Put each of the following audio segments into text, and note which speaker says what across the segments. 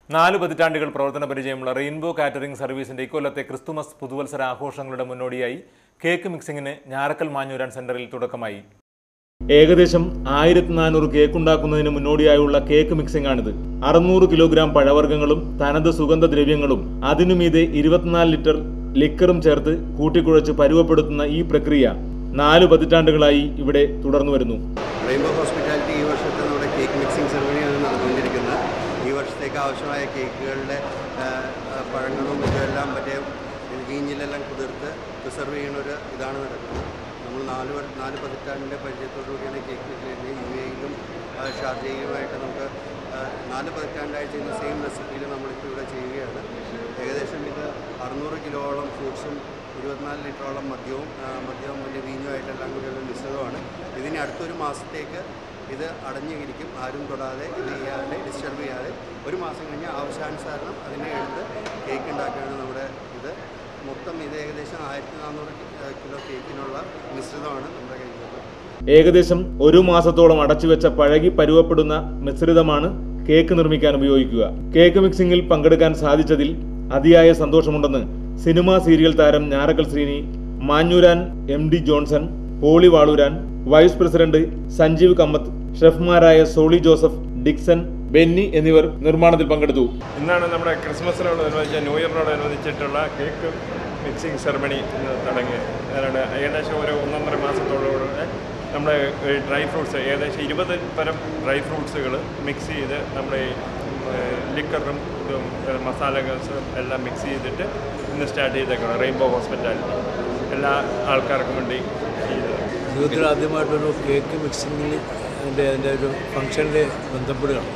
Speaker 1: നാല് പതിറ്റാണ്ടുകൾ പ്രവർത്തന പരിചയമുള്ള റെയിൻബോ കാറ്ററിംഗ് സർവീസിന്റെ ഇക്കൊല്ലത്തെ ക്രിസ്തുമസ് പുതുവത്സര ആഘോഷങ്ങളുടെ മുന്നോടിയായി കേക്ക് മിക്സിംഗിന് ഞാറക്കൽ മാഞ്ഞൂരാൻ സെന്ററിൽ തുടക്കമായി ഏകദേശം ആയിരത്തി നാനൂറ് കേക്ക് ഉണ്ടാക്കുന്നതിന് മുന്നോടിയായുള്ള കേക്ക് മിക്സിംഗ് ആണിത് അറുന്നൂറ് കിലോഗ്രാം പഴവർഗ്ഗങ്ങളും തനത് സുഗന്ധദ്രവ്യങ്ങളും അതിനുമീതെ ഇരുപത്തിനാല് ലിറ്റർ ലിക്കറും ചേർത്ത് കൂട്ടിക്കുഴച്ച് പരുവപ്പെടുത്തുന്ന ഈ പ്രക്രിയ നാല് പതിറ്റാണ്ടുകളായി ഇവിടെ തുടർന്നു വരുന്നു
Speaker 2: റെയിൻബോ ഹോസ്പിറ്റാലിറ്റി ഈ വർഷത്തെ നമ്മുടെ കേക്ക് മിക്സിംഗ് സെറമണിയാണ് നടന്നുകൊണ്ടിരിക്കുന്നത് ഈ വർഷത്തേക്ക് ആവശ്യമായ കേക്കുകളുടെ ആ, ആ, പഴങ്ങളും ഇതെല്ലാം മറ്റേ വീഞ്ഞിലെല്ലാം കുതിർത്ത് പ്രിസർവ് ചെയ്യുന്ന ഒരു ഇതാണ് നടക്കുന്നത് നമ്മൾ നാല് വർ- നാല് പതിറ്റാണ്ടിൻ്റെ പരിചയത്തോടുകൂടിയാണ് കേക്ക് മിക്സിൻ്റെ യു എയിലും ഷാർജയിലുമായിട്ട് നമുക്ക് ആ, നാല് പതിറ്റാണ്ടായി ചെയ്യുന്ന സെയിം റെസിപ്പിയിൽ നമ്മളിപ്പോൾ ഇവിടെ ചെയ്യുകയാണ് ഏകദേശം ഇത് അറുന്നൂറ് കിലോളം ഫ്രൂട്ട്സും ഇരുപത്തിനാല് ലിറ്ററോളം മദ്യവും ആ, മദ്യവും പിന്നെ വീഞ്ഞുമായിട്ടെല്ലാം കൂടിയുള്ള മിശ്രിതമാണ് ഇതിന് അടുത്തൊരു മാസത്തേക്ക് ഇത് അടഞ്ഞിരിക്കും ആരും തൊടാതെ ഇത് ചെയ്യാതെ ഡിസ്റ്റർബ് ചെയ്യാതെ ഒരു മാസം കഴിഞ്ഞ് ആവശ്യാനുസരണം അതിനെ എടുത്ത് കേക്ക് ഉണ്ടാക്കുകയാണ് നമ്മുടെ ഇത് മൊത്തം ഇത് ഏകദേശം ആയിരത്തി നാനൂറ് കിലോ കേക്കിനുള്ള മിശ്രിതമാണ് നമ്മുടെ കയ്യിലുള്ളത്
Speaker 1: ഏകദേശം ഒരു മാസത്തോളം അടച്ചുവെച്ച പഴകി പരുവപ്പെടുന്ന മിശ്രിതമാണ് കേക്ക് നിർമ്മിക്കാൻ ഉപയോഗിക്കുക കേക്ക് മിക്സിംഗിൽ പങ്കെടുക്കാൻ സാധിച്ചതിൽ അതിയായ സന്തോഷമുണ്ടെന്ന് സിനിമാ സീരിയൽ താരം Njarakkal Sreeni Manjooran M D Johnson Poly Valooran vice president Sanjeev Kamath ഷെഫ്മാരായ സോളി ജോസഫ് ഡിക്സൺ ബെന്നി എന്നിവർ നിർമ്മാണത്തിൽ പങ്കെടുത്തു
Speaker 3: ഇന്നാണ് നമ്മുടെ ക്രിസ്മസിനോടനുബന്ധിച്ച് ന്യൂ ഇയറിനോടനുബന്ധിച്ചിട്ടുള്ള കേക്ക് മിക്സിംഗ് സെറമണി ഇന്ന് തുടങ്ങി അതായത് ഏകദേശം ഒരു ഒന്നൊന്നര മാസത്തോടുകൂടെ നമ്മുടെ ഈ ഡ്രൈ ഫ്രൂട്ട്സ് ഏകദേശം ഇരുപത് പരം ഡ്രൈ ഫ്രൂട്ട്സുകൾ മിക്സ് ചെയ്ത് നമ്മുടെ ഈ, ഏഹ്, ലിക്കറും ഇതും ഏഹ്, മസാലകളും എല്ലാം മിക്സ് ചെയ്തിട്ട് ഇന്ന് സ്റ്റാർട്ട് ചെയ്തേക്കണം റെയിൻബോ ഹോസ്പിറ്റാലിറ്റി എല്ലാ ആൾക്കാർക്കും വേണ്ടി ചെയ്തത്
Speaker 4: ജീവിതത്തിൽ ആദ്യമായിട്ടൊരു കേക്ക് മിക്സിങ്ങിൽ അതിൻ്റെ അതിൻ്റെ ഒരു ഫംഗ്ഷനിൽ ബന്ധപ്പെടുകയാണ്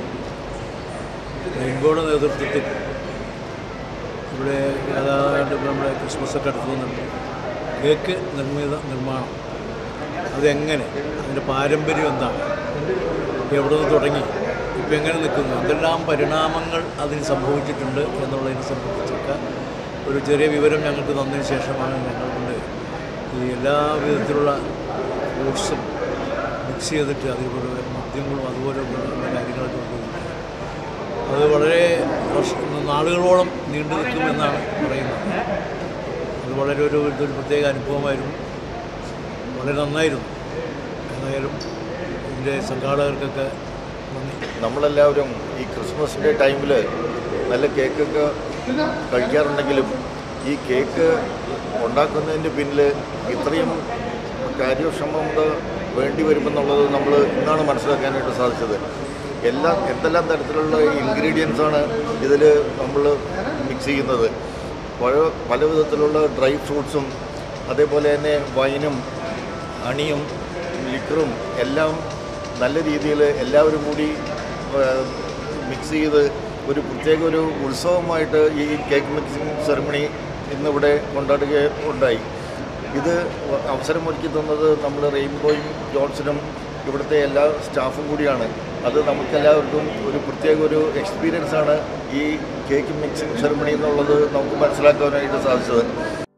Speaker 4: റെയിൻബോയുടെ നേതൃത്വത്തിൽ ഇവിടെ ഏതാണ്ട് ഇപ്പം നമ്മുടെ ക്രിസ്മസ് ഒക്കെ അടുത്ത് വന്നിട്ടുണ്ട് കേക്ക് നിർമ്മിത നിർമ്മാണം അതെങ്ങനെ അതിൻ്റെ പാരമ്പര്യം എന്താണ് എവിടെ നിന്ന് തുടങ്ങി ഇപ്പം എങ്ങനെ നിൽക്കുന്നു എന്തെല്ലാം പരിണാമങ്ങൾ അതിന് സംഭവിച്ചിട്ടുണ്ട് എന്നുള്ളതിനെ സംബന്ധിച്ചൊക്കെ ഒരു ചെറിയ വിവരം ഞങ്ങൾക്ക് തന്നതിന് ശേഷമാണ് ഞങ്ങൾ കൊണ്ട് ഈ എല്ലാ വിധത്തിലുള്ള ഫ്രൂട്ട്സും മിക്സ് ചെയ്തിട്ട് അതേപോലെ മദ്യങ്ങളും അതുപോലെയുള്ള കാര്യങ്ങളൊക്കെ ഉപയോഗിക്കുന്നത് അത് വളരെ വർഷ നാളുകളോളം നീണ്ടു നിൽക്കുമെന്നാണ് പറയുന്നത് അത് വളരെ ഒരു ഇതൊരു പ്രത്യേക അനുഭവമായിരുന്നു വളരെ നന്നായിരുന്നു ഏതായാലും ഇതിൻ്റെ സംഘാടകർക്കൊക്കെ നന്ദി
Speaker 5: നമ്മളെല്ലാവരും ഈ ക്രിസ്മസിൻ്റെ ടൈമിൽ നല്ല കേക്കൊക്കെ കഴിക്കാറുണ്ടെങ്കിലും ഈ കേക്ക് ഉണ്ടാക്കുന്നതിൻ്റെ പിന്നിൽ ഇത്രയും കാര്യക്ഷമത വേണ്ടി വരുമെന്നുള്ളത് നമ്മൾ ഇന്നാണ് മനസ്സിലാക്കാനായിട്ട് സാധിച്ചത് എല്ലാ എന്തെല്ലാം തരത്തിലുള്ള ഇൻഗ്രീഡിയൻസ് ആണ് ഇതിൽ നമ്മൾ മിക്സ് ചെയ്യുന്നത് പല പല വിധത്തിലുള്ള ഡ്രൈ ഫ്രൂട്ട്സും അതേപോലെ തന്നെ വൈനും അണിയും ലിക്കറും എല്ലാം നല്ല രീതിയിൽ എല്ലാവരും കൂടി മിക്സ് ചെയ്ത് ഒരു പ്രത്യേക ഒരു ഉത്സവമായിട്ട് ഈ കേക്ക് മിക്സിംഗ് സെറമണി ഇന്നിവിടെ കൊണ്ടാടുക ഉണ്ടായി ഇത് അവസരമൊരുക്കി തന്നത് നമ്മൾ റെയിൻബോയും ജോൺസണും ഇവിടുത്തെ എല്ലാ സ്റ്റാഫും കൂടിയാണ് അത് നമുക്കെല്ലാവർക്കും ഒരു പ്രത്യേക ഒരു എക്സ്പീരിയൻസ് ആണ് ഈ കേക്ക് മിക്സിംഗ് സെറമണി എന്നുള്ളത് നമുക്ക് മനസ്സിലാക്കാനായിട്ട് സാധിച്ചത്